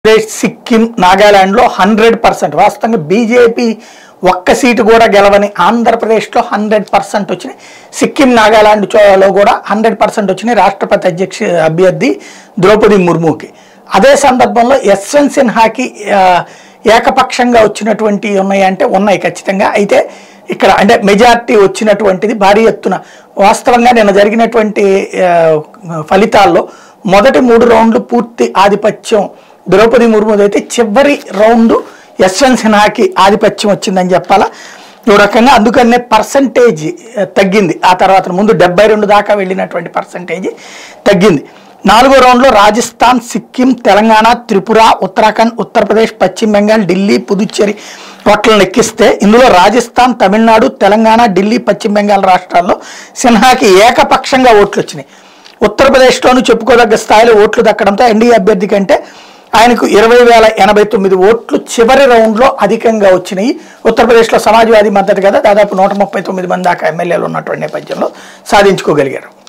ఆంధ్రప్రదేశ్ సిక్కిం నాగాలాండ్లో hundred percent వాస్తవంగా BJP ఒక్క సీటు కూడా గెలవని ఆంధ్రప్రదేశ్లో హండ్రెడ్ పర్సెంట్ వచ్చినాయి సిక్కిం నాగాలాండ్ చోలో కూడా హండ్రెడ్ పర్సెంట్ వచ్చినాయి రాష్ట్రపతి అధ్యక్ష అభ్యర్థి ద్రౌపది ముర్ముకి అదే సందర్భంలో యశ్వంత్ సిన్హాకి ఆ, ఏకపక్షంగా వచ్చినటువంటి ఉన్నాయి అంటే ఉన్నాయి ఖచ్చితంగా అయితే ఇక్కడ అంటే మెజారిటీ వచ్చినటువంటిది భారీ ఎత్తున వాస్తవంగా నిన్న జరిగినటువంటి ఆ, ఫలితాల్లో మొదటి మూడు రౌండ్లు పూర్తి ఆధిపత్యం ద్రౌపది ముర్ముది అయితే చివరి రౌండ్ యశ్వంత్ సిన్హాకి ఆధిపత్యం వచ్చిందని చెప్పాలా ఈ రకంగా అందుకనే పర్సంటేజ్ తగ్గింది ఆ తర్వాత ముందు డెబ్బై రెండు దాకా వెళ్ళినటువంటి పర్సంటేజ్ తగ్గింది నాలుగో రౌండ్లో రాజస్థాన్ సిక్కిం తెలంగాణ త్రిపుర ఉత్తరాఖండ్ ఉత్తరప్రదేశ్ పశ్చిమ బెంగాల్ ఢిల్లీ పుదుచ్చేరి ఓట్లను ఎక్కిస్తే ఇందులో రాజస్థాన్ తమిళనాడు తెలంగాణ ఢిల్లీ పశ్చిమ బెంగాల్ రాష్ట్రాల్లో సిన్హాకి ఏకపక్షంగా ఓట్లు వచ్చినాయి ఉత్తరప్రదేశ్లోనూ చెప్పుకోదగ్గ స్థాయిలో ఓట్లు దక్కడంతో ఎన్డీఏ అభ్యర్థి కంటే ఆయనకు ఇరవై వేల ఎనభై తొమ్మిది ఓట్లు చివరి రౌండ్లో అధికంగా వచ్చినాయి ఉత్తరప్రదేశ్లో సమాజ్వాదీ మద్దతు కదా దాదాపు నూట ముప్పై తొమ్మిది మంది దాకా ఎమ్మెల్యేలు ఉన్నటువంటి నేపథ్యంలో సాధించుకోగలిగారు